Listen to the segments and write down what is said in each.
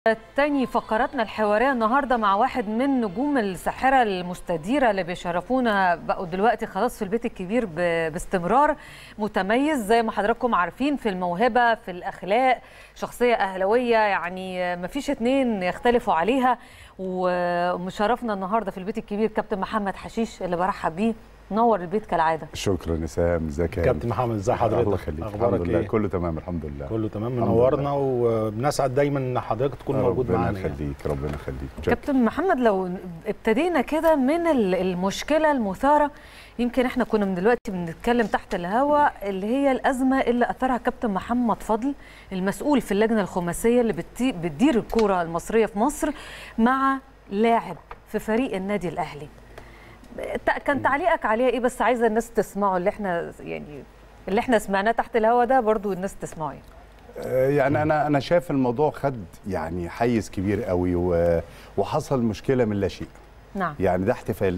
تاني فقراتنا الحوارية النهاردة مع واحد من نجوم الساحرة المستديرة اللي بيشرفونا بقوا دلوقتي خلاص في البيت الكبير ب- باستمرار متميز زي ما حضراتكم عارفين في الموهبة في الأخلاق شخصية أهلوية يعني مفيش اتنين يختلفوا عليها ومشرفنا النهاردة في البيت الكبير كابتن محمد حشيش اللي برحب بيه نور البيت كالعادة شكرا نسام ازيك يا كابتن محمد ازي حضرتك الله يخليك اخبارك الحمد لله ايه كله تمام الحمد لله كله تمام الحمد منورنا وبنسعد دايما ان حضرتك تكون موجود ربنا معانا يعني. يخليك ربنا يخليك شكراً. كابتن محمد لو ابتدينا كده من ال- المشكله المثاره يمكن احنا كنا من دلوقتي بنتكلم تحت الهواء اللي هي الازمه اللي اثرها كابتن محمد فضل المسؤول في اللجنه الخماسيه اللي بتي- بتدير الكوره المصريه في مصر مع لاعب في فريق النادي الاهلي ت- كان تعليقك عليها ايه بس عايزه الناس تسمعه اللي احنا يعني اللي احنا سمعناه تحت الهواء ده برضو الناس تسمعه يعني. آه، يعني انا انا شايف الموضوع خد يعني حيز كبير قوي و- وحصل مشكله من لا شيء نعم يعني ده احتفال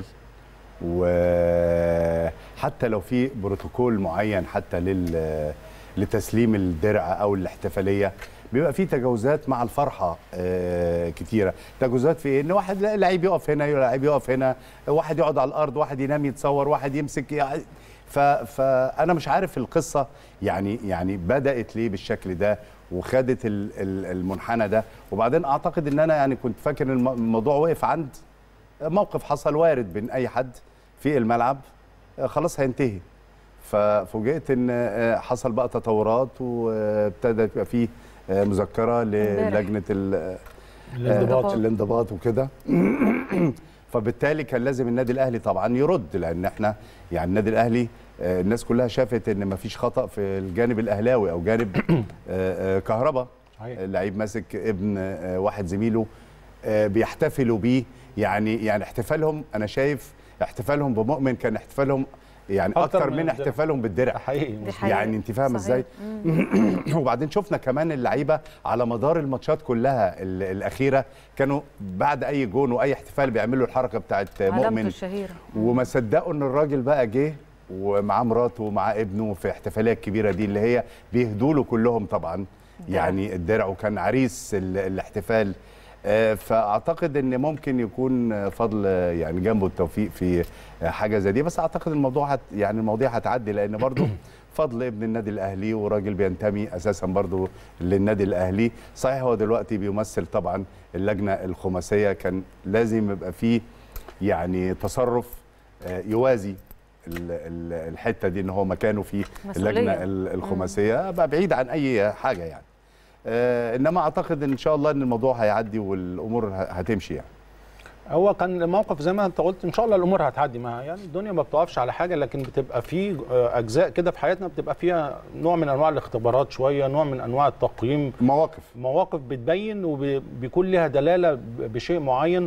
وحتى لو في بروتوكول معين حتى لل لتسليم الدرع او الاحتفاليه بيبقى في تجاوزات مع الفرحه آه، كتيره تجاوزات في ايه ان واحد لا- لعيب يقف هنا لعيب يقف هنا واحد يقعد على الارض واحد ينام يتصور واحد يمسك يعني ف... فانا مش عارف القصه يعني يعني بدات ليه بالشكل ده وخدت ال- ال- المنحنى ده وبعدين اعتقد ان انا يعني كنت فاكر الم- الموضوع وقف عند موقف حصل وارد بين اي حد في الملعب آه، خلاص هينتهي ففوجئت ان آه، حصل بقى تطورات وابتدى يبقى فيه آه، مذكره امبارح. للجنه ال- الانضباط آه، الانضباط وكده فبالتالي كان لازم النادي الاهلي طبعا يرد لان احنا يعني النادي الاهلي آه، الناس كلها شافت ان مفيش خطا في الجانب الاهلاوي او جانب آه، آه، كهربا صحيح. اللعيب ماسك ابن آه، واحد زميله آه، بيحتفلوا بيه يعني يعني احتفالهم انا شايف احتفالهم بمؤمن كان احتفالهم يعني أكتر اكتر من من الدرع. احتفالهم بالدرع حقيقي دي مظبوط. حقيقة. يعني انت فاهم صحيح. ازاي مم. وبعدين شفنا كمان اللعيبه على مدار الماتشات كلها ال- الاخيره كانوا بعد اي جون واي احتفال بيعملوا الحركه بتاعت علامته مؤمن الشهيره وما صدقوا ان الراجل بقى جه ومعاه مراته ومعاه ابنه في احتفاليه الكبيره دي اللي هي بيهدوا له كلهم طبعا الدرع. يعني الدرع وكان عريس ال- الاحتفال آه، فاعتقد ان ممكن يكون آه، فضل آه، يعني جنبه التوفيق في آه، حاجه زي دي بس اعتقد الموضوع هت يعني المواضيع هتعدي لان برضو فضل ابن النادي الاهلي وراجل بينتمي اساسا برضو للنادي الاهلي صحيح هو دلوقتي بيمثل طبعا اللجنه الخماسيه كان لازم يبقى فيه يعني تصرف آه، يوازي ال- ال- الحته دي ان هو مكانه في مسؤولية. اللجنه ال- الخماسيه بقى بعيد عن اي حاجه يعني آه، انما اعتقد ان شاء الله ان الموضوع هيعدي والامور ه- هتمشي يعني هو كان موقف زي ما انت قلت ان شاء الله الامور هتعدي ما يعني الدنيا ما بتقفش على حاجه لكن بتبقى في آه، اجزاء كده في حياتنا بتبقى فيها نوع من انواع الاختبارات شويه نوع من انواع التقييم مواقف مواقف بتبين وبيكون لها دلاله ب- بشيء معين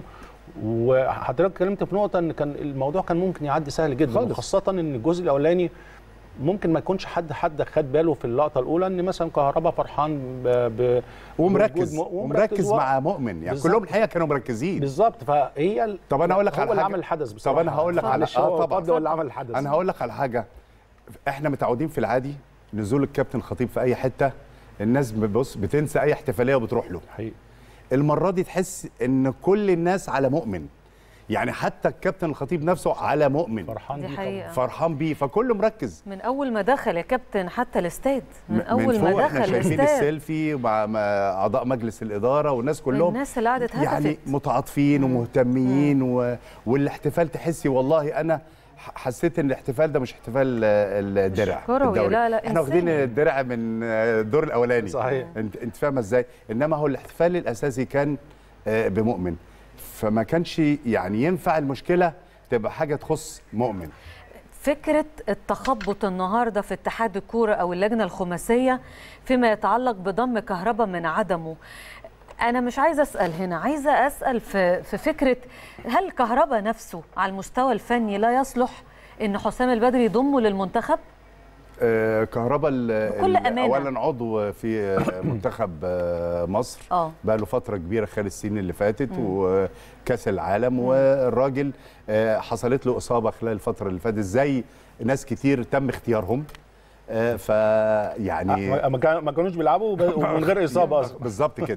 وحضرتك اتكلمت في نقطه ان كان الموضوع كان ممكن يعدي سهل جدا خالص. وخاصه ان الجزء الاولاني ممكن ما يكونش حد حد خد باله في اللقطه الاولى ان مثلا كهربا فرحان ب... ب... ومركز بوجود م- ومركز و- مع مؤمن يعني بالظبط. كلهم الحقيقه كانوا مركزين بالظبط فهي ال- طب أنا أقول لك هو على اللي حاجة. عمل الحدث طب بصراحه انا هقول لك على معلش هو طبعا فضل هو اللي عمل الحدث انا هقول لك على حاجه احنا متعودين في العادي نزول الكابتن خطيب في اي حته الناس بص بتنسى اي احتفاليه وبتروح له حقيقي المره دي تحس ان كل الناس على مؤمن يعني حتى الكابتن الخطيب نفسه على مؤمن فرحان دي بيه حقيقة. طبعاً. فرحان بيه فكله مركز من اول ما دخل يا كابتن حتى الاستاد من م- اول ما فوق احنا دخل شايفين الاستاد السيلفي مع مع اعضاء مجلس الاداره والناس كلهم الناس اللي قعدت يعني هتفت متعاطفين ومهتمين و... والاحتفال تحسي والله انا ح- حسيت ان الاحتفال ده مش احتفال آه، الدرع كروي، الدوري. لا، لا، احنا واخدين إنساني. الدرع من آه، الدور الاولاني صحيح. انت انت فاهمه ازاي انما هو الاحتفال الاساسي كان آه، بمؤمن فما كانش يعني ينفع المشكله تبقى حاجه تخص مؤمن فكره التخبط النهارده في اتحاد الكوره او اللجنه الخماسيه فيما يتعلق بضم كهربا من عدمه انا مش عايزه اسال هنا عايزه اسال في في فكره هل كهربا نفسه على المستوى الفني لا يصلح ان حسام البدري يضمه للمنتخب آه، كهربا ال- بكل ال- أمانة. اولا عضو في آه، منتخب آه، مصر اه بقى له فتره كبيره خلال السنين اللي فاتت وكاس العالم والراجل آه، حصلت له اصابه خلال الفتره اللي فاتت زي ناس كتير تم اختيارهم آه، فيعني ما كان- ما كانوش بيلعبوا وب- ومن غير اصابه اصلا بالظبط كده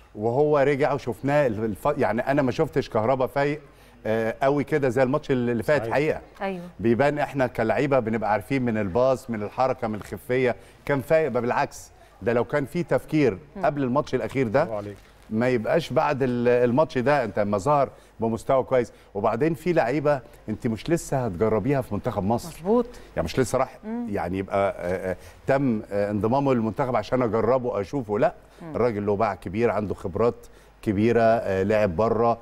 وهو رجع وشفناه الف... يعني انا ما شفتش كهربا فايق آه، قوي كده زي الماتش اللي فات صحيح. حقيقه ايوه بيبان احنا كلعيبه بنبقى عارفين من الباص من الحركه من الخفيه كان فايق بقى بالعكس ده لو كان في تفكير قبل الماتش الاخير ده برافو عليك. ما يبقاش بعد ال- الماتش ده انت ما ظهر بمستوى كويس وبعدين في لعيبه انت مش لسه هتجربيها في منتخب مصر مظبوط يعني مش لسه راح يعني يبقى آه، آه، تم آه، انضمامه للمنتخب عشان اجربه اشوفه لا الراجل له باع كبير عنده خبرات كبيره آه، لعب بره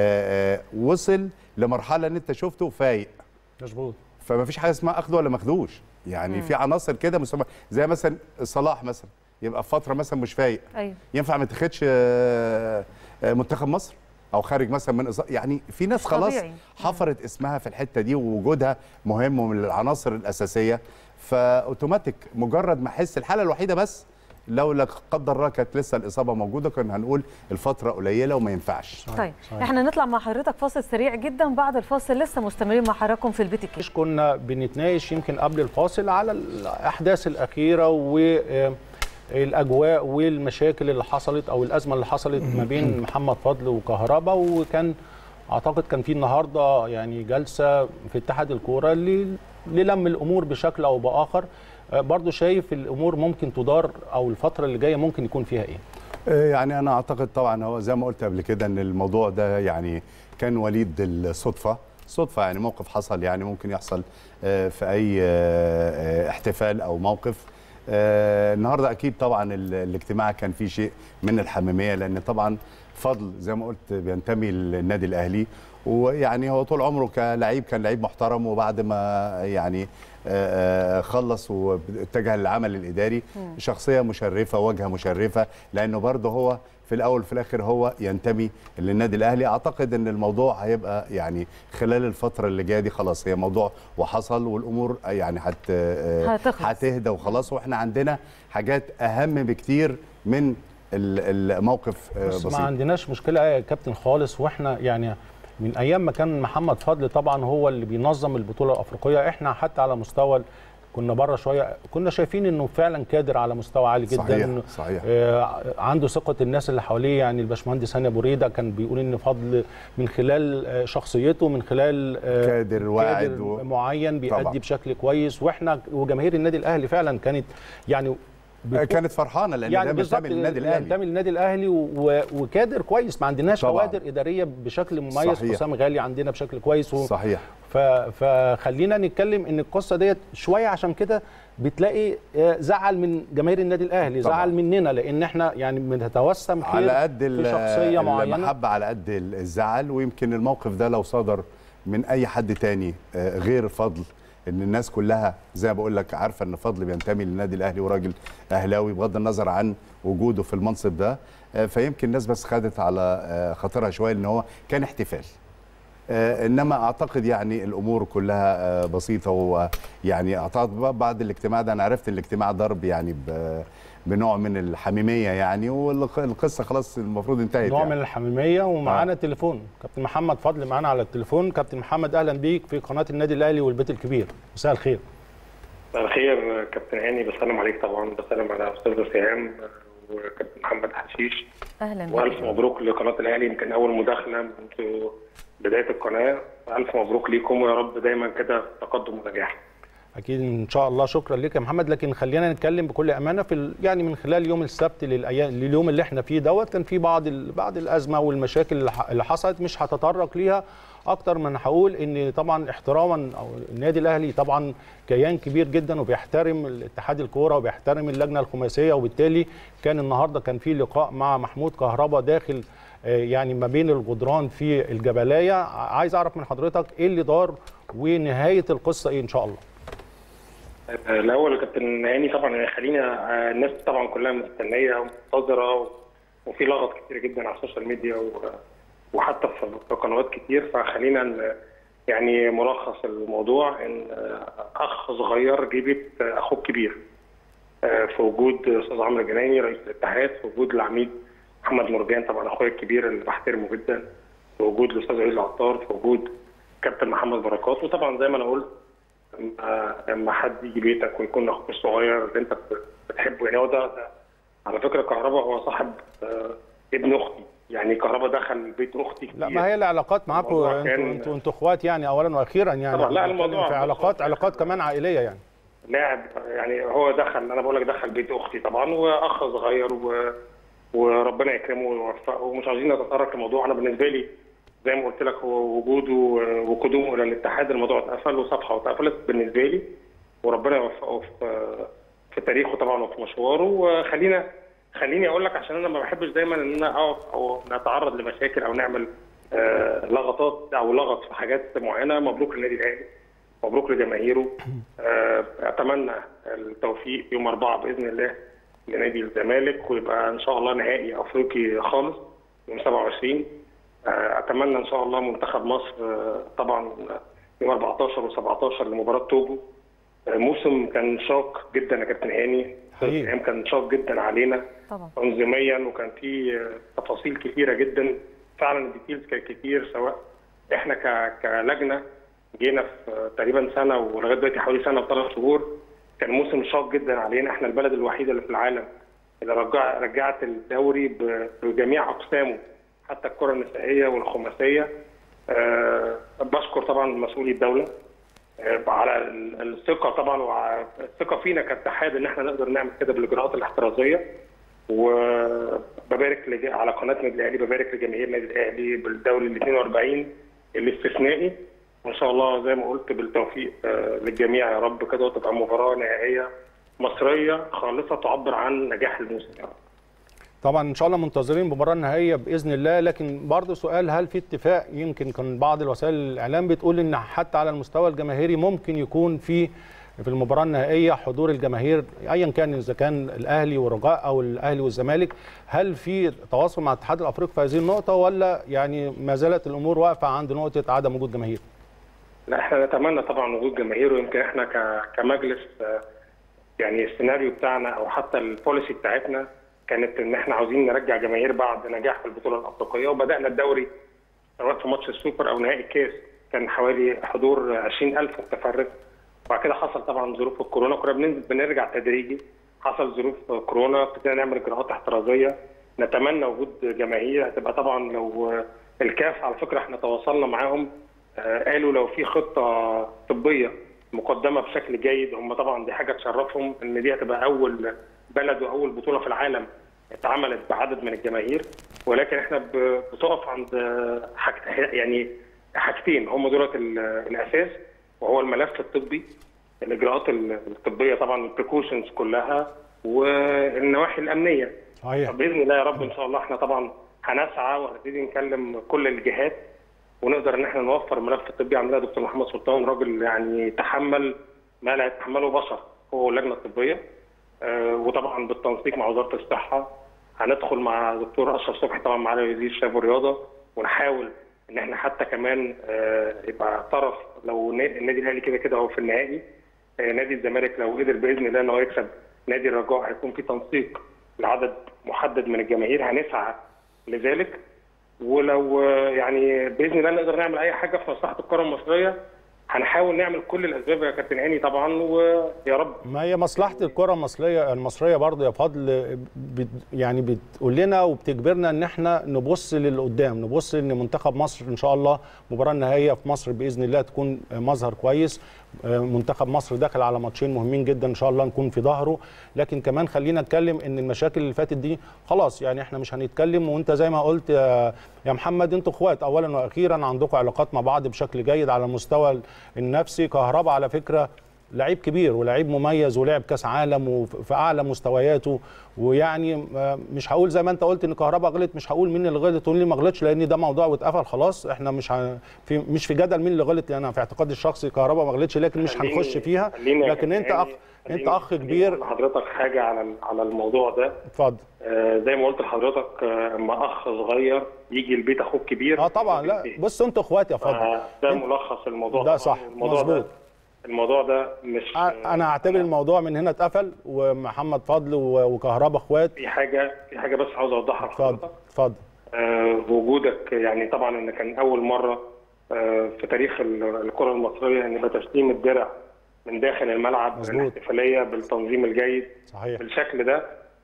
وصل لمرحله ان انت شفته فايق مظبوط فما فيش حاجه اسمها اخده ولا ماخدوش يعني في عناصر كده مسمى زي مثلا صلاح مثلا يبقى في فتره مثلا مش فايق ايوه ينفع ما تاخدش آه، آه، منتخب مصر او خارج مثلا من إصابة يعني في ناس مش خلاص طبيعي. حفرت اسمها في الحته دي ووجودها مهم ومن العناصر الاساسيه فاوتوماتيك مجرد ما احس الحاله الوحيده بس لو لا قدر الله كانت لسه الاصابه موجوده كنا هنقول الفتره قليله وما ينفعش طيب صحيح. احنا نطلع مع حضرتك فاصل سريع جدا بعد الفاصل لسه مستمرين مع حضراتكم في البيت الكبير مش كنا بنتناقش يمكن قبل الفاصل على الاحداث الاخيره والاجواء والمشاكل اللي حصلت او الازمه اللي حصلت ما بين محمد فضل وكهربا وكان اعتقد كان في النهارده يعني جلسه في اتحاد الكوره ل- للم الامور بشكل او باخر آه، برضو شايف الامور ممكن تدار او الفتره اللي جايه ممكن يكون فيها ايه آه، يعني انا اعتقد طبعا هو زي ما قلت قبل كده ان الموضوع ده يعني كان وليد الصدفه صدفه يعني موقف حصل يعني ممكن يحصل آه، في اي آه، آه، احتفال او موقف آه، النهارده اكيد طبعا ال- الاجتماع كان فيه شيء من الحميميه لان طبعا فضل زي ما قلت بينتمي للنادي الاهلي ويعني هو طول عمره كلعيب كان لعيب محترم وبعد ما يعني آه، آه، خلص واتجه للعمل الاداري شخصيه مشرفه واجهه مشرفه لانه برضه هو في الاول وفي الاخر هو ينتمي للنادي الاهلي اعتقد ان الموضوع هيبقى يعني خلال الفتره اللي جايه دي خلاص هي موضوع وحصل والامور يعني هت آه، هتخلص. هتهدى وخلاص واحنا عندنا حاجات اهم بكتير من ال- الموقف آه، بس ما بسيط عندناش مشكله يا كابتن خالص واحنا يعني من ايام ما كان محمد فضل طبعا هو اللي بينظم البطوله الافريقيه احنا حتى على مستوى ال- كنا بره شويه كنا شايفين انه فعلا كادر على مستوى عالي جدا صحيح، إنه صحيح. آه عنده ثقه الناس اللي حواليه يعني الباشمهندس هاني ابو ريده كان بيقول ان فضل من خلال آه، شخصيته من خلال آه، كادر واعد كادر و- معين بيأدي طبعاً. بشكل كويس واحنا وجماهير النادي الاهلي فعلا كانت يعني آه، بتكون- كانت فرحانه لان يعني ده بالظبط بينتمي للنادي الاهلي ينتمي للنادي الاهلي و... وكادر كويس ما عندناش طبعاً. كوادر اداريه بشكل مميز صحيح. حسام غالي عندنا بشكل كويس و... صحيح ف... فخلينا نتكلم ان القصه ديت شويه عشان كده بتلاقي آه، زعل من جماهير النادي الاهلي طبعاً. زعل مننا لان احنا يعني بنتوسم خير على قد في ال- شخصيه معينه المحبه على قد الزعل ويمكن الموقف ده لو صدر من اي حد تاني آه، غير فضل ان الناس كلها زي ما بقول لك عارفه ان فضل بينتمي للنادي الاهلي وراجل اهلاوي بغض النظر عن وجوده في المنصب ده آه، فيمكن الناس بس خدت على آه، خاطرها شويه ان هو كان احتفال آه، انما اعتقد يعني الامور كلها آه، بسيطه ويعني اعتقد بقى بعد الاجتماع ده انا عرفت ان الاجتماع ضرب يعني ب- بنوع من الحميميه يعني والقصه خلاص المفروض انتهت نوع يعني. من الحميميه ومعانا آه. تليفون كابتن محمد فضل معانا على التليفون كابتن محمد اهلا بيك في قناه النادي الاهلي والبيت الكبير مساء الخير مساء الخير كابتن هاني بسلم عليك طبعا بسلم على استاذ سهام وكابتن محمد حشيش اهلا والف بك مبروك لقناه الاهلي يمكن اول مداخله منذ بدايه القناه الف مبروك ليكم ويا رب دايما كده تقدم ونجاح اكيد ان شاء الله شكرا لك يا محمد لكن خلينا نتكلم بكل امانه في ال- يعني من خلال يوم السبت للايام لليوم اللي احنا فيه دوت كان في بعض ال- بعض الازمه والمشاكل اللي ح- اللي حصلت مش هتطرق ليها اكتر من هقول ان طبعا احتراما او النادي الاهلي طبعا كيان كبير جدا وبيحترم الاتحاد الكوره وبيحترم اللجنه الخماسيه وبالتالي كان النهارده كان في لقاء مع محمود كهربا داخل آه، يعني ما بين الجدران في الجبلايه عايز اعرف من حضرتك ايه اللي دار ونهايه القصه ايه ان شاء الله الاول يا كابتن هاني طبعا خلينا آه، الناس طبعا كلها مستنيه ومنتظره و- وفي لغط كتير جدا على السوشيال ميديا و- وحتى في في قنوات كتير فخلينا ن- يعني ملخص الموضوع ان آه، اخ صغير جه بيت اخوه الكبير آه، في وجود استاذ عمرو جناني رئيس الاتحاد في وجود العميد محمد مرجان طبعا اخويا الكبير اللي بحترمه جدا في وجود الاستاذ عزيز عطار في وجود كابتن محمد بركات وطبعا زي ما انا قلت لما لما حد يجي بيتك ويكون اخوك الصغير اللي انت بتحبه يعني هو ده, ده على فكره كهربا هو صاحب آه، ابن اختي يعني كهربا دخل بيت اختي كتير لا ما هي العلاقات معاكم الموضوع انتوا كان- انتوا انتوا اخوات يعني اولا واخيرا يعني طبعا، لا، إحنا بنتكلم الموضوع- في علاقات علاقات كمان عائليه يعني لاعب يعني هو دخل انا بقول لك دخل بيت اختي طبعا واخ صغير و... وربنا يكرمه ويوفقه ومش عايزين نتطرق للموضوع انا بالنسبه لي زي ما قلت لك هو وجوده وقدومه الى الاتحاد الموضوع اتقفل وصفحه واتقفلت بالنسبه لي وربنا يوفقه في في تاريخه طبعا وفي مشواره وخلينا خليني اقول لك عشان انا ما بحبش دايما ان انا اقف او نتعرض لمشاكل او نعمل آه، لغطات او لغط في حاجات معينه مبروك للنادي الاهلي مبروك لجماهيره آه، اتمنى التوفيق يوم أربعة باذن الله لنادي الزمالك ويبقى ان شاء الله نهائي افريقي خالص يوم 27 آه، اتمنى ان شاء الله منتخب مصر آه، طبعا يوم 14 و17 لمباراه توجو آه، موسم كان شاق جدا يا كابتن هاني حقيقي. ايام كان شاق جدا علينا طبعا تنظيميا وكان في آه، تفاصيل كثيره جدا فعلا الديتيلز كانت كتير سواء احنا ك- كلجنه جينا في آه، تقريبا سنه ولغايه دلوقتي حوالي سنه وثلاث شهور كان موسم شاق جدا علينا احنا البلد الوحيده اللي في العالم اللي رجع رجعت الدوري ب- بجميع اقسامه حتى الكره النسائيه والخماسيه أه بشكر طبعا مسؤولي الدوله آه، على ال- الثقه طبعا والثقه فينا كاتحاد ان احنا نقدر نعمل كده بالاجراءات الاحترازيه وببارك لج- على قناه النادي الاهلي ببارك لجماهير النادي الاهلي بالدوري ال 42 الاستثنائي وان شاء الله زي ما قلت بالتوفيق آه، للجميع يا رب كده وتبقى مباراه نهائيه مصريه خالصه تعبر عن نجاح الموسم يا رب. طبعا ان شاء الله منتظرين المباراه النهائيه باذن الله لكن برضه سؤال هل في اتفاق يمكن كان بعض الوسائل الاعلام بتقول ان حتى على المستوى الجماهيري ممكن يكون في في المباراه النهائيه حضور الجماهير ايا كان اذا كان الاهلي والرجاء او الاهلي والزمالك هل في تواصل مع الاتحاد الافريقي في هذه النقطه ولا يعني ما زالت الامور واقفه عند نقطه عدم وجود جماهير؟ لا احنا نتمنى طبعا وجود جماهير ويمكن احنا ك- كمجلس آه، يعني السيناريو بتاعنا او حتى البوليسي بتاعتنا كانت ان احنا عاوزين نرجع جماهير بعد نجاح في البطوله الافريقيه وبدانا الدوري سواء في ماتش السوبر او نهائي الكاس كان حوالي حضور 20000 متفرج وبعد كده حصل طبعا ظروف الكورونا كنا بننزل بنرجع تدريجي حصل ظروف كورونا ابتدينا نعمل اجراءات احترازيه نتمنى وجود جماهير هتبقى طبعا لو آه، الكاف على فكره احنا تواصلنا معاهم آه، قالوا لو في خطه طبيه مقدمه بشكل جيد هم طبعا دي حاجه تشرفهم ان دي هتبقى اول بلد واول بطوله في العالم اتعملت بعدد من الجماهير ولكن احنا ب- بتقف عند آه، حاجت يعني حاجتين هم دولت ال- الاساس وهو الملف الطبي الاجراءات الطبيه طبعا البريكوشنز كلها والنواحي الامنيه صحيح باذن الله يا رب ان شاء الله احنا طبعا هنسعى وهنبتدي نكلم كل الجهات ونقدر ان احنا نوفر الملف الطبي عندنا دكتور محمد سلطان راجل يعني تحمل ما لا يتحمله بشر هو اللجنه الطبيه آه، وطبعا بالتنسيق مع وزاره الصحه هندخل مع دكتور اشرف صبحي طبعا معالي وزير الشباب والرياضه ونحاول ان احنا حتى كمان آه، يبقى طرف لو نا- النادي الاهلي كده كده هو في النهائي آه، نادي الزمالك لو قدر باذن الله ان هو يكسب نادي الرجاء هيكون في تنسيق لعدد محدد من الجماهير هنسعى لذلك ولو آه، يعني باذن الله نقدر نعمل اي حاجه في مصلحه الكره المصريه هنحاول نعمل كل الاسباب يا كابتن هاني طبعا ويا رب ما هي مصلحه الكره المصريه المصريه برضه يا فضل بت يعني بتقول لنا وبتجبرنا ان احنا نبص للقدام نبص ان منتخب مصر ان شاء الله المباراه النهائيه في مصر باذن الله تكون مظهر كويس منتخب مصر داخل على ماتشين مهمين جدا ان شاء الله نكون في ظهره لكن كمان خلينا نتكلم ان المشاكل اللي فاتت دي خلاص يعني احنا مش هنتكلم وانت زي ما قلت يا يا محمد انتوا اخوات اولا واخيرا عندكم علاقات مع بعض بشكل جيد على المستوى النفسي كهربا على فكره لعيب كبير ولعيب مميز ولعب كاس عالم وفي اعلى مستوياته ويعني آه، مش هقول زي ما انت قلت ان كهربا غلط مش هقول مين اللي غلط ومين اللي ما غلطش لان ده موضوع واتقفل خلاص احنا مش ه... في مش في جدل مين اللي غلط لان انا في اعتقادي الشخصي كهربا ما غلطش لكن مش خليني- هنخش فيها خليني يا لكن انت كابتن اخ هاني- انت خليني- اخ خليني كبير أقول لحضرتك حاجه على على الموضوع ده اتفضل آه، زي ما قلت لحضرتك آه، اما اخ صغير يجي البيت اخوك كبير اه طبعا لا بص انتوا اخوات يا فضل آه، ده انت- ملخص الموضوع ده طبعاً. صح، الموضوع مظبوط. ده الموضوع ده مش انا اعتبر الموضوع من هنا اتقفل ومحمد فضل و- وكهربا اخوات في حاجه في حاجه بس عاوز اوضحها اتفضل لحضرتك اتفضل آه، وجودك يعني طبعا ان كان اول مره آه، في تاريخ ال- الكره المصريه ان يبقى تسليم الدرع من داخل الملعب مظبوط. الاحتفاليه بالتنظيم الجيد صحيح بالشكل ده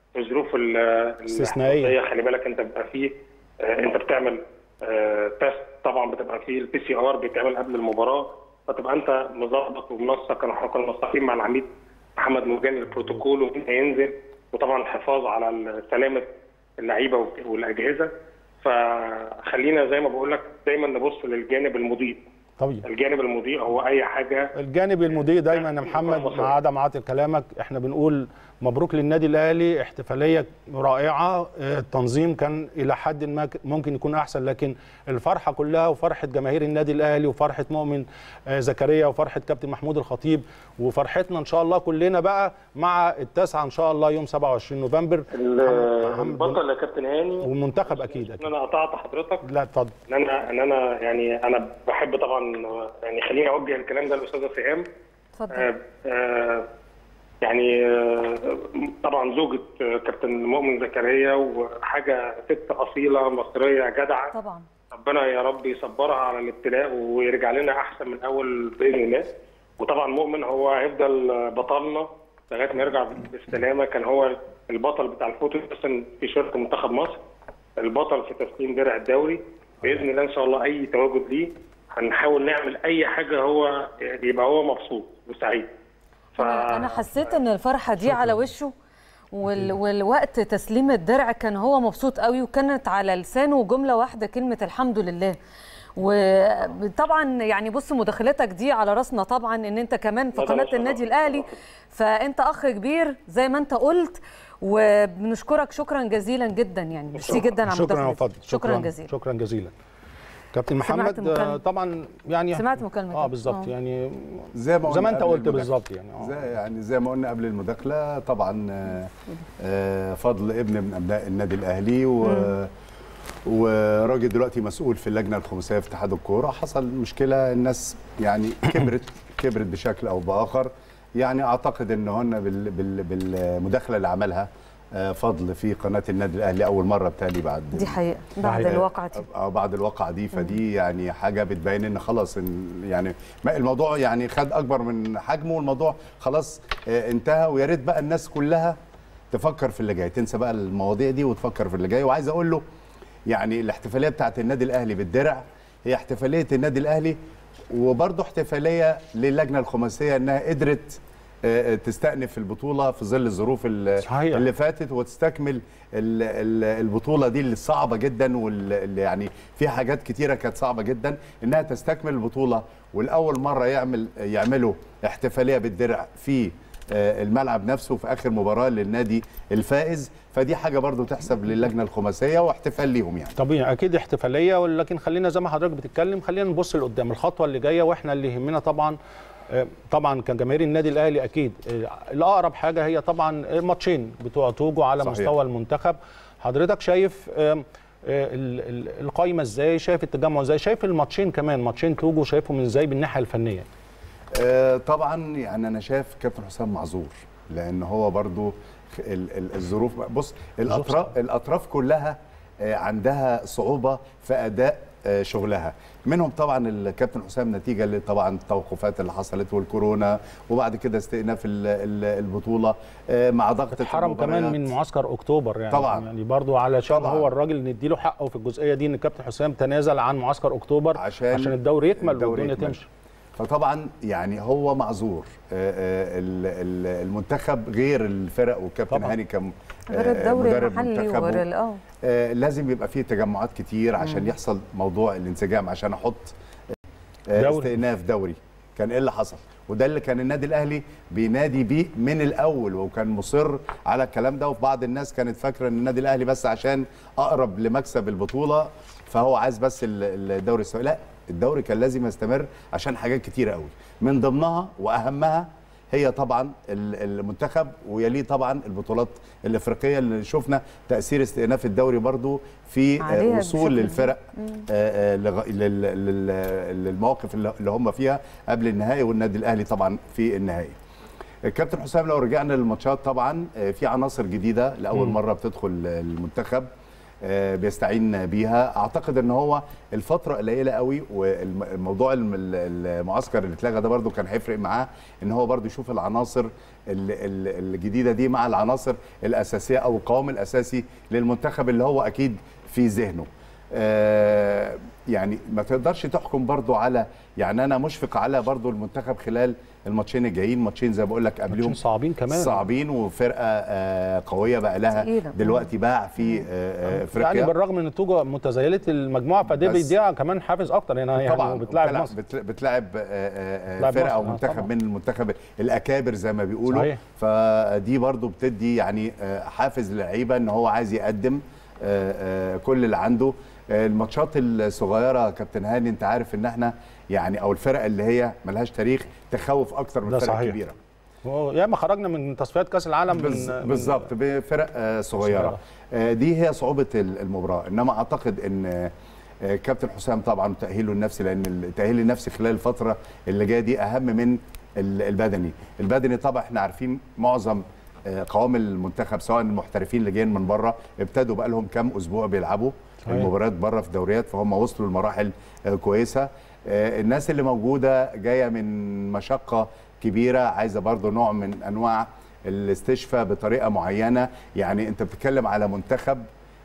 في الظروف ال- استثنائية. الاحترازية. خلي بالك انت بيبقى فيه آه، انت بتعمل آه، تيست طبعا بتبقى فيه البي سي ار بيتعمل قبل المباراه فتبقى انت مظبط ومنسق احنا كنا منسقين مع العميد محمد مرجاني البروتوكول ومين هينزل وطبعا الحفاظ على سلامه اللعيبه والاجهزه فخلينا زي ما بقول لك دايما نبص للجانب المضيء طبيعي الجانب المضيء هو اي حاجه الجانب المضيء دايما يا محمد مع عدم عاطل كلامك احنا بنقول مبروك للنادي الاهلي احتفاليه رائعه اه، التنظيم كان الى حد ما ك- ممكن يكون احسن لكن الفرحه كلها وفرحه جماهير النادي الاهلي وفرحه مؤمن اه، زكريا وفرحه كابتن محمود الخطيب وفرحتنا ان شاء الله كلنا بقى مع التاسعه ان شاء الله يوم 27 نوفمبر ال- البطل يا كابتن هاني والمنتخب اكيد ان اكيد انا قطعت حضرتك لا اتفضل ان انا ان انا يعني انا بحب طبعا يعني خليني اوجه الكلام ده للاستاذه سهام اتفضل آه، آه، يعني آه، طبعا زوجة آه، كابتن مؤمن زكريا وحاجة ست أصيلة مصرية جدعة طبعا ربنا يا رب يصبرها على الابتلاء ويرجع لنا أحسن من أول بإذن الله وطبعا مؤمن هو هيفضل بطلنا لغاية ما يرجع بالسلامة كان هو البطل بتاع الفوتو أصلا في شرط منتخب مصر البطل في تسليم درع الدوري بإذن الله إن شاء الله أي تواجد ليه هنحاول نعمل أي حاجة هو يبقى هو مبسوط وسعيد ف... انا أنا حسيت ان الفرحه دي على وشه وال... والوقت تسليم الدرع كان هو مبسوط قوي وكانت على لسانه جمله واحده كلمه الحمد لله وطبعا يعني بص مداخلتك دي على راسنا طبعا ان انت كمان في لا، ده قناه مش النادي طبعاً. الاهلي فانت اخ كبير زي ما انت قلت وبنشكرك شكرا جزيلا جدا يعني ميرسي جدا على شكرا يا مداخلتك فضل شكرا جزيلا شكرا جزيلا كابتن سمعت محمد مكالمة. آه، طبعا يعني سمعت مكالمة اه بالظبط آه. يعني زي ما زي ما قلنا انت قبل قلت المداخلة. بالظبط يعني اه زي يعني زي ما قلنا قبل المداخله طبعا آه، آه، فضل ابن من ابناء النادي الاهلي و وراجل دلوقتي مسؤول في اللجنه الخماسيه في اتحاد الكوره حصل مشكله الناس يعني كبرت كبرت بشكل او باخر يعني اعتقد ان هن بال بال بالمداخله اللي عملها آه، فضل في قناه النادي الاهلي اول مره بتالي بعد دي حقيقه بعد حقيقة. الواقعه دي اه بعد الواقعه دي فدي يعني حاجه بتبين ان خلاص إن يعني ما الموضوع يعني خد اكبر من حجمه والموضوع خلاص آه، انتهى ويا ريت بقى الناس كلها تفكر في اللي جاي تنسى بقى المواضيع دي وتفكر في اللي جاي وعايز اقول له يعني الاحتفاليه بتاعت النادي الاهلي بالدرع هي احتفاليه النادي الاهلي وبرضه احتفاليه للجنه الخماسيه انها قدرت آه، آه، تستأنف البطوله في ظل الظروف ال- صحيح. اللي فاتت وتستكمل ال- ال- البطوله دي اللي صعبه جدا واللي يعني فيها حاجات كتيره كانت صعبه جدا انها تستكمل البطوله والاول مره يعمل يعملوا احتفاليه بالدرع في آه، الملعب نفسه في اخر مباراه للنادي الفائز فدي حاجه برضو تحسب للجنه الخماسيه واحتفال ليهم يعني طبيعي اكيد احتفاليه ولكن خلينا زي ما حضرتك بتتكلم خلينا نبص لقدام الخطوه اللي جايه واحنا اللي يهمنا طبعا آه، طبعا كجماهير النادي الاهلي اكيد آه، الاقرب حاجه هي طبعا الماتشين بتوع توجو على صحيح. مستوى المنتخب حضرتك شايف آم، آه، ال- ال- القايمه ازاي شايف التجمع ازاي شايف الماتشين كمان ماتشين توجو شايفهم ازاي بالناحيه الفنيه آه، طبعا يعني انا شايف كابتن حسام معذور لان هو برضو ال- ال- الظروف بص الاطراف الاطراف كلها آه، عندها صعوبه في اداء آه، شغلها منهم طبعا الكابتن حسام نتيجه ل- طبعا التوقفات اللي حصلت والكورونا وبعد كده استئناف ال- ال- البطوله آه، مع ضغط اتحرم كمان المباريات. من معسكر اكتوبر يعني طبعاً. يعني برضو علشان طبعاً. هو الراجل نديله حقه في الجزئيه دي ان الكابتن حسام تنازل عن معسكر اكتوبر عشان عشان الدوري يكمل الدوري والدنيا يكمل. تمشي فطبعا يعني هو معذور آه، آه، ال- ال- المنتخب غير الفرق والكابتن طبعاً. هاني كم غير الدوري المحلي وغير ال- اه آه، لازم يبقى فيه تجمعات كتير عشان يحصل موضوع الانسجام عشان احط آه، دوري. استئناف دوري كان ايه اللي حصل وده اللي كان النادي الاهلي بينادي بيه من الاول وكان مصر على الكلام ده وفي بعض الناس كانت فاكره ان النادي الاهلي بس عشان اقرب لمكسب البطوله فهو عايز بس ال- الدوري السعودي لا الدوري كان لازم يستمر عشان حاجات كتيره قوي من ضمنها واهمها هي طبعا ال- المنتخب ويليه طبعا البطولات الافريقيه اللي شفنا تاثير استئناف الدوري برضو في آه، عليها وصول بشكل للفرق آه، آه، لغ- لل- لل- للمواقف اللي اللي هم فيها قبل النهائي والنادي الاهلي طبعا في النهائي الكابتن حسام لو رجعنا للماتشات طبعا آه، في عناصر جديده لاول مره بتدخل المنتخب آه، بيستعين بيها اعتقد ان هو الفتره قليله قوي والموضوع الم- المعسكر اللي اتلغى ده برده كان هيفرق معاه ان هو برده يشوف العناصر ال- ال- الجديده دي مع العناصر الاساسيه او القوام الاساسي للمنتخب اللي هو اكيد في ذهنه آه، يعني ما تقدرش تحكم برضو على يعني انا مشفق على برضو المنتخب خلال الماتشين الجايين ماتشين زي ما بقول لك قبلهم ماتشين صعبين كمان. صعبين وفرقه آه، قويه بقى لها تقيلة. دلوقتي باع في آه، آه، افريقيا يعني بالرغم من النتوجه متزايله المجموعه فده بس- بيديها كمان حافز اكتر يعني يعني طبعا بتلاعب بتلعب- مصر بت- بتلاعب آه، آه، آه، بتلاعب فرقه مصر، او آه، منتخب طبعاً. من المنتخب الاكابر زي ما بيقولوا صحيح. فدي برضو بتدي يعني آه، حافز للعيبه ان هو عايز يقدم آه، آه، كل اللي عنده آه، الماتشات الصغيره يا كابتن هاني انت عارف ان احنا يعني او الفرق اللي هي ملهاش تاريخ تخوف اكتر من ده الفرق صحيح. الكبيره هو ياما خرجنا من تصفيات كاس العالم بز- من بالظبط بفرق آه، صغيره صغيرة. آه، دي هي صعوبه ال- المباراه انما اعتقد ان آه، آه، كابتن حسام طبعا تاهيله النفسي لان التاهيل النفسي خلال الفتره اللي جايه دي اهم من ال- البدني البدني طبعا احنا عارفين معظم آه، قوام المنتخب سواء المحترفين اللي جايين من بره ابتدوا بقى لهم كام اسبوع بيلعبوا صحيح. المباريات بره في دوريات فهم وصلوا لمراحل آه، كويسه آه، الناس اللي موجوده جايه من مشقه كبيره عايزه برضو نوع من انواع الاستشفاء بطريقه معينه يعني انت بتتكلم على منتخب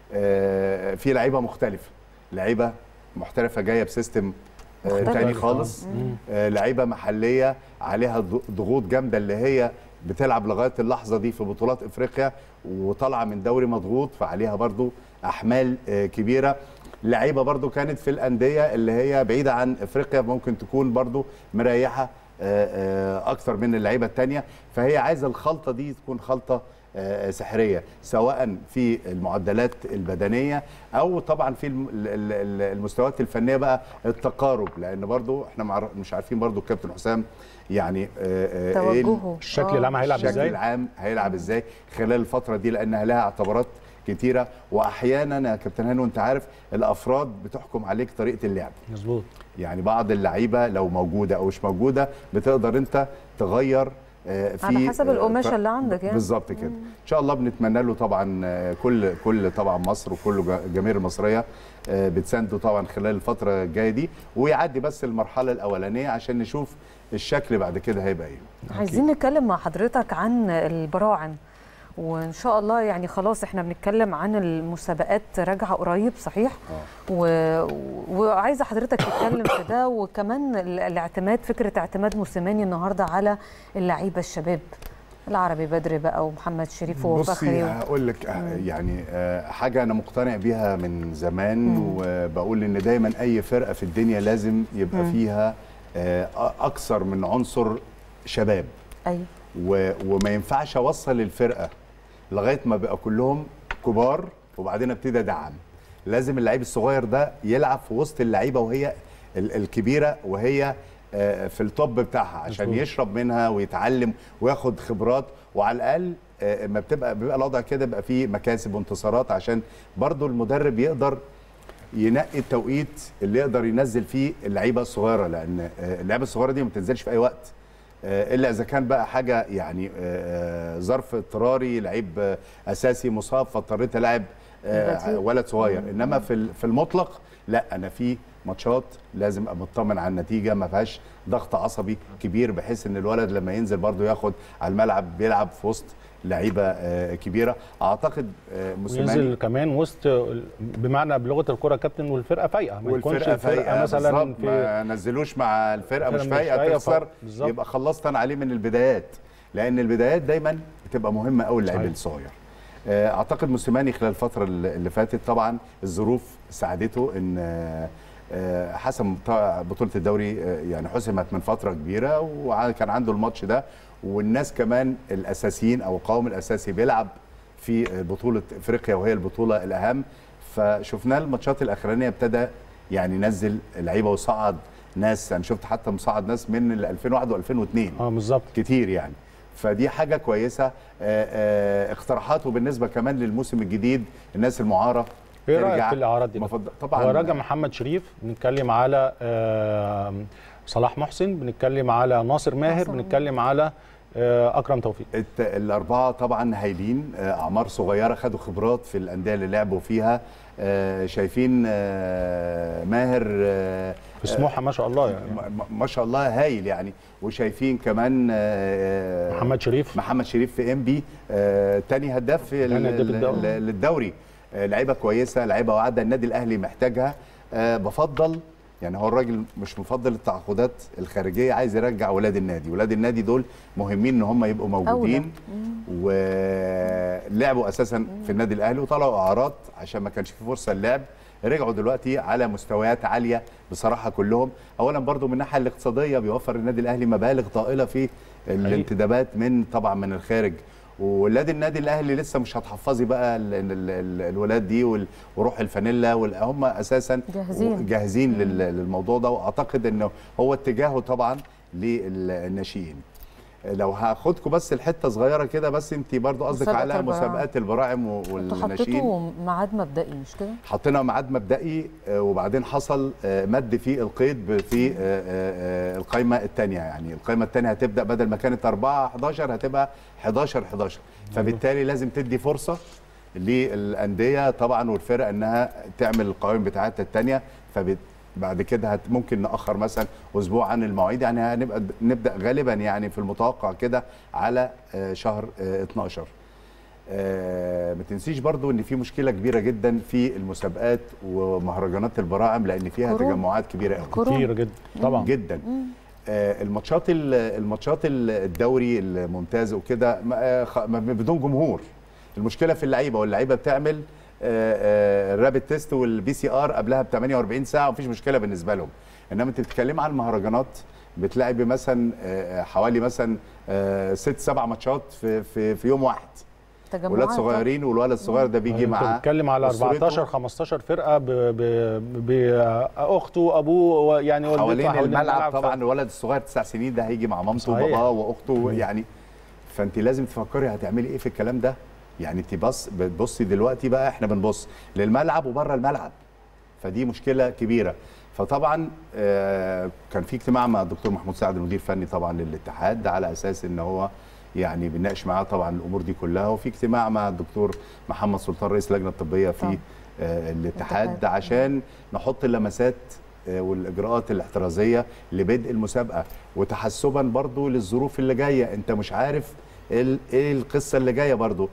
آه، فيه لعيبه مختلفه لعيبه محترفه جايه بسيستم آه، مختلف. تاني خالص آه، لعيبه محليه عليها ض- ضغوط جامده اللي هي بتلعب لغايه اللحظه دي في بطولات افريقيا وطالعه من دوري مضغوط فعليها برضو احمال آه، كبيره لعيبه برضو كانت في الانديه اللي هي بعيده عن افريقيا ممكن تكون برضو مريحه آه، آه، اكتر من اللعيبه التانية فهي عايزه الخلطه دي تكون خلطه آه، سحريه سواء في المعدلات البدنيه او طبعا في الم- ال- ال- ال- المستويات الفنيه بقى التقارب لان برضو احنا مع- مش عارفين برضو الكابتن حسام يعني آه، آه، إيه ال- توجهه الشكل آه. العام هيلعب الشكل ازاي العام هيلعب ازاي خلال الفتره دي لانها لها اعتبارات كتيره واحيانا يا كابتن هاني وانت عارف الافراد بتحكم عليك طريقه اللعب مظبوط يعني بعض اللعيبه لو موجوده او مش موجوده بتقدر انت تغير آه، في على حسب آه، القماشة ط- اللي عندك يعني. بالظبط كده ان شاء الله بنتمنى له طبعا آه، كل كل طبعا مصر وكل جا- الجماهير المصريه آه، بتسانده طبعا خلال الفتره الجايه دي ويعدي بس المرحله الاولانيه عشان نشوف الشكل بعد كده هيبقى ايه عايزين نتكلم مع حضرتك عن البراعم وان شاء الله يعني خلاص احنا بنتكلم عن المسابقات راجعه قريب صحيح و... وعايزه حضرتك تتكلم في ده وكمان ال- الاعتماد فكره اعتماد موسيماني النهارده على اللعيبه الشباب العربي بدري بقى ومحمد شريف بصي وفخري و... هقول لك آه، يعني آه، حاجه انا مقتنع بيها من زمان وبقول ان دايما اي فرقه في الدنيا لازم يبقى فيها آه، اكثر من عنصر شباب ايوه و- وما ينفعش اوصل الفرقه لغايه ما بقى كلهم كبار وبعدين ابتدي ادعم لازم اللعيب الصغير ده يلعب في وسط اللعيبه وهي ال- الكبيره وهي آه، في التوب بتاعها عشان مظبوط. يشرب منها ويتعلم وياخد خبرات وعلى الاقل آه، ما بتبقى بيبقى الوضع كده بقى فيه مكاسب وانتصارات عشان برضو المدرب يقدر ينقي التوقيت اللي يقدر ينزل فيه اللعيبه الصغيره لان آه، اللعيبه الصغيره دي ما بتنزلش في اي وقت آه، الا اذا كان بقى حاجه يعني آه، آه، ظرف اضطراري لعيب آه، اساسي مصاب فاضطريت العب البديل. ولد صغير انما في ال- في المطلق لا انا في ماتشات لازم ابقى مطمن على النتيجه ما فيهاش ضغط عصبي كبير بحيث ان الولد لما ينزل برضه ياخد على الملعب بيلعب في وسط لعيبه آه، كبيره اعتقد آه، موسيماني وينزل كمان وسط بمعنى بلغه الكره كابتن والفرقه فايقه ما يكونش والفرقه الفرقه فايقه مثلا بالظبط في ما نزلوش مع الفرقه مش الفرقة مش فايقه فايقة تخسر ف- بالظبط. يبقى خلصت انا عليه من البدايات لان البدايات دايما بتبقى مهمه قوي اللعيب صحيح. الصغير آه، اعتقد موسيماني خلال الفتره اللي اللي فاتت طبعا الظروف ساعدته ان آه، آه، حسم طا- بطوله الدوري آه، يعني حسمت من فتره كبيره وكان عنده الماتش ده والناس كمان الاساسيين او القوام الاساسي بيلعب في بطوله افريقيا وهي البطوله الاهم فشفناه الماتشات الاخرانيه ابتدى يعني ينزل لعيبه وصعد ناس انا شفت حتى مصعد ناس من ال 2001 و2002 اه بالظبط كتير يعني فدي حاجه كويسه آه، آه، اقتراحاته بالنسبه كمان للموسم الجديد الناس المعاره ايه رايك ترجع. في الاعراض دي بقى؟ مفضل- طبعا هو راجع محمد شريف بنتكلم على آه، صلاح محسن بنتكلم على ناصر ماهر ناصر. بنتكلم على آه، اكرم توفيق الت- الأربعة طبعا هايلين آه، أعمار صغيرة خدوا خبرات في الأندية اللي لعبوا فيها آه، شايفين آه، ماهر آه، في سموحه ما شاء الله يعني ما- ما- ما شاء الله هايل يعني وشايفين كمان آه، محمد شريف محمد شريف في ام بي آه، تاني هداف في تاني هداف ال- الدوري. ال- للدوري آه، لعيبه كويسه لعيبه واعده النادي الاهلي محتاجها آه، بفضل يعني هو الراجل مش مفضل التعاقدات الخارجيه عايز يرجع ولاد النادي ولاد النادي دول مهمين ان هم يبقوا موجودين ولعبوا اساسا في النادي الاهلي وطلعوا اعراض عشان ما كانش في فرصه للعب رجعوا دلوقتي على مستويات عاليه بصراحه كلهم اولا برضو من الناحيه الاقتصاديه بيوفر النادي الاهلي مبالغ طائله في الانتدابات من طبعا من الخارج ولاد النادي الاهلي لسه مش هتحفظي بقى ال ال ال الولاد دي وال- وروح الفانيلا وال- هم اساسا جاهزين. جاهزين لل- للموضوع ده واعتقد انه هو اتجاهه طبعا للناشئين لو هاخدكم بس الحته صغيره كده بس انت برضو قصدك مسابقة على البراعم. مسابقات البراعم و- انتوا والناشئين حطيتوا ميعاد مبدئي مش كده؟ حطينا ميعاد مبدئي آه، وبعدين حصل آه، مد في القيد ب- في آه، آه، آه، القائمه الثانيه يعني القائمه الثانيه هتبدا بدل ما كانت 4 11 هتبقى 11 11 فبالتالي لازم تدي فرصه للانديه طبعا والفرق انها تعمل القوائم بتاعتها الثانيه فبعد كده هت ممكن ناخر مثلا اسبوع عن المواعيد يعني هنبقى نبدا غالبا يعني في المتوقع كده على آه، شهر آه، 12 آه، ما تنسيش برضو ان في مشكله كبيره جدا في المسابقات ومهرجانات البراعم لان فيها كورونا. تجمعات كبيره قوي كورونا. كتير جدا طبعا جدا آه، الماتشات ال- الماتشات ال- الدوري الممتاز وكده ما- آه، خ- ما- بدون جمهور المشكله في اللعيبه واللعيبه بتعمل الرابid تيست والبي سي ار قبلها ب 48 ساعه ومفيش مشكله بالنسبه لهم انما انت بتتكلم عن المهرجانات بتلعبي مثلا آه، حوالي مثلا آه، ست سبع ماتشات في في في يوم واحد تجمعات ولاد صغيرين والولد الصغير ده بيجي انت معاه بتتكلم على أسرته 14 15 فرقه ب- ب- باخته وابوه يعني والدته حوالين الملعب ف- طبعا الولد الصغير تسع سنين ده هيجي مع مامته صحيح. وباباه واخته يعني فانت لازم تفكري هتعملي ايه في الكلام ده يعني انت بص بتبصي دلوقتي بقى احنا بنبص للملعب وبره الملعب فدي مشكله كبيره فطبعا آه، كان في اجتماع مع الدكتور محمود سعد المدير الفني طبعا للاتحاد على اساس ان هو يعني بنناقش معاه طبعا الامور دي كلها وفي اجتماع مع الدكتور محمد سلطان رئيس اللجنه الطبيه في طبعا. آه، الاتحاد الاتحاد. عشان نحط اللمسات آه، والاجراءات الاحترازيه لبدء المسابقه وتحسبا برضو للظروف اللي جايه انت مش عارف ال- ايه القصه اللي جايه برضو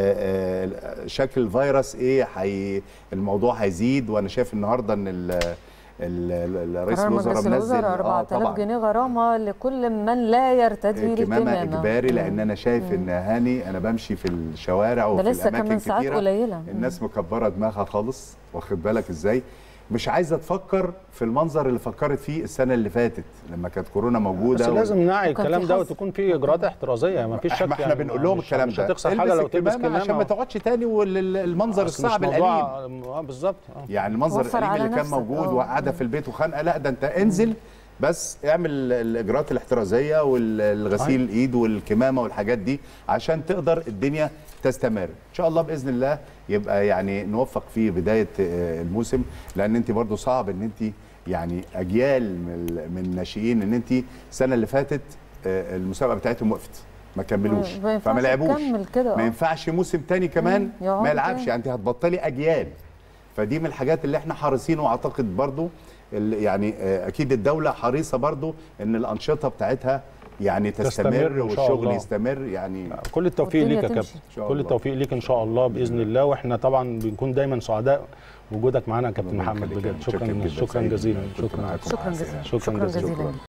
آه، آه، شكل الفيروس ايه حي الموضوع هيزيد وانا شايف النهارده ان ال- ال- ال- رئيس قرار الوزراء مجلس منزل الوزراء آه، 4000 طبعاً. جنيه غرامه لكل من لا يرتدي كمامه الكمامه اجباري لان مم. انا شايف ان هاني انا بمشي في الشوارع ده وفي لسه الاماكن كمان ساعات كتيرة قليله الناس مكبره دماغها خالص واخد بالك ازاي مش عايزه تفكر في المنظر اللي فكرت فيه السنه اللي فاتت لما كانت كورونا موجوده بس و- لازم نعي وكان الكلام في ده حظر. وتكون في اجراءات احترازيه ما فيش شك احنا, احنا يعني بنقول لهم مش- الكلام مش ده هتخسر حاجه البس لو تلبس الكمامة عشان كمامه ما تقعدش تاني والمنظر أصل مش الصعب موضوع- الاليم اه بالظبط آه. يعني المنظر وفر الاليم على اللي كان نفسك. موجود آه. وقاعده في البيت وخانقه لا ده انت انزل بس اعمل الاجراءات الاحترازيه والغسيل الايد والكمامه والحاجات دي عشان تقدر الدنيا تستمر ان شاء الله باذن الله يبقى يعني نوفق في بدايه آه، الموسم لان انت برضو صعب ان انت يعني اجيال من من الناشئين ان انت السنه اللي فاتت آه، المسابقه بتاعتهم وقفت ما كملوش ما ينفعش فما لعبوش تكمل كده، ما آه. ينفعش موسم تاني كمان مم، يقعدوا ما يلعبش تاني. يعني انت هتبطلي اجيال فدي من الحاجات اللي احنا حريصين واعتقد برضو ال- يعني آه، اكيد الدوله حريصه برضو ان الانشطه بتاعتها يعني تستمر تستمر إن شاء والشغل الله. يستمر يعني كل التوفيق والدنيا ليك يا تمشي. كابتن إن شاء كل الله. التوفيق ليك ان شاء الله باذن الله واحنا طبعا بنكون دايما سعداء بوجودك معانا يا كابتن ربنا محمد يخليك. بجد متشكر شكرا جدا. شكرا سعيد جزيلا إن كنت شكرا معاكم. شكرا جزيلا شكرا شكرا جزيلا. جزيلا